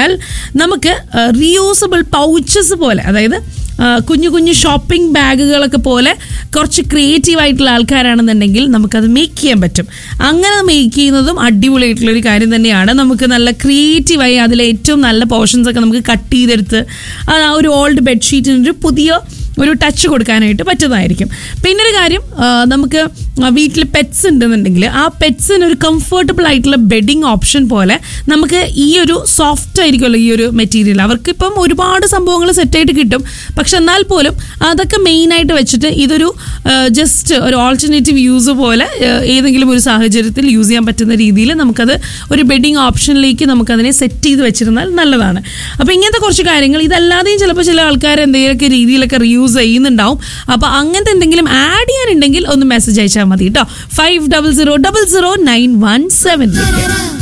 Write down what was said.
കഴിഞ്ഞാൽ നമുക്ക് reusable pouches പോലെ അതായത് ആ, കുഞ്ഞു കുഞ്ഞു ഷോപ്പിംഗ് ബാഗുകളൊക്കെ പോലെ കുറച്ച് ക്രിയേറ്റീവ് ആയിട്ടുള്ള ആൾക്കാരാണെന്നുണ്ടെങ്കിൽ നമുക്കത് മേക്ക് ചെയ്യാൻ പറ്റും അങ്ങനെ മേക്ക് ചെയ്യുന്നതും അടിപൊളിയായിട്ടുള്ള ഒരു കാര്യം തന്നെയാണ് നമുക്ക് നല്ല ക്രിയേറ്റീവായി അതിലെ ഏറ്റവും നല്ല പോർഷൻസ് ഒക്കെ നമുക്ക് കട്ട് ചെയ്തെടുത്ത് അത് ആ ഒരു ഓൾഡ് ബെഡ്ഷീറ്റിന് ഒരു പുതിയ ഒരു ടച്ച് കൊടുക്കാനായിട്ട് പറ്റുന്നതായിരിക്കും പിന്നെ ഒരു കാര്യം ആ, നമുക്ക് വീട്ടിൽ പെറ്റ്സ് ഉണ്ടെന്നുണ്ടെങ്കിൽ ആ പെറ്റ്സിന് ഒരു കംഫർട്ടബിൾ ആയിട്ടുള്ള ബെഡിങ് ഓപ്ഷൻ പോലെ നമുക്ക് ഈ ഒരു സോഫ്റ്റ് ആയിരിക്കുമല്ലോ ഈ ഒരു മെറ്റീരിയൽ അവർക്കിപ്പം ഒരുപാട് സംഭവങ്ങൾ സെറ്റായിട്ട് കിട്ടും പക്ഷെ എന്നാൽ പോലും അതൊക്കെ മെയിനായിട്ട് വെച്ചിട്ട് ഇതൊരു ജസ്റ്റ് ഒരു ഓൾട്ടർനേറ്റീവ് യൂസ് പോലെ ആ, ഏതെങ്കിലും ഒരു സാഹചര്യത്തിൽ യൂസ് ചെയ്യാൻ പറ്റുന്ന രീതിയിൽ നമുക്കത് ഒരു ബെഡിങ് ഓപ്ഷനിലേക്ക് നമുക്കതിനെ സെറ്റ് ചെയ്ത് വെച്ചിരുന്നാൽ നല്ലതാണ് അപ്പോൾ ഇങ്ങനത്തെ കുറച്ച് കാര്യങ്ങൾ ഇതല്ലാതെയും ചിലപ്പോൾ ചില ആൾക്കാർ എന്തെങ്കിലുമൊക്കെ രീതിയിലൊക്കെ റീയൂസ് ചെയ്യുന്നുണ്ടാവും അപ്പോൾ അങ്ങനത്തെ എന്തെങ്കിലും ആഡ് ചെയ്യാനുണ്ടെങ്കിൽ ഒന്ന് മെസ്സേജ് അയച്ചാൽ മതി കേട്ടോ five double zero double zero nine one seven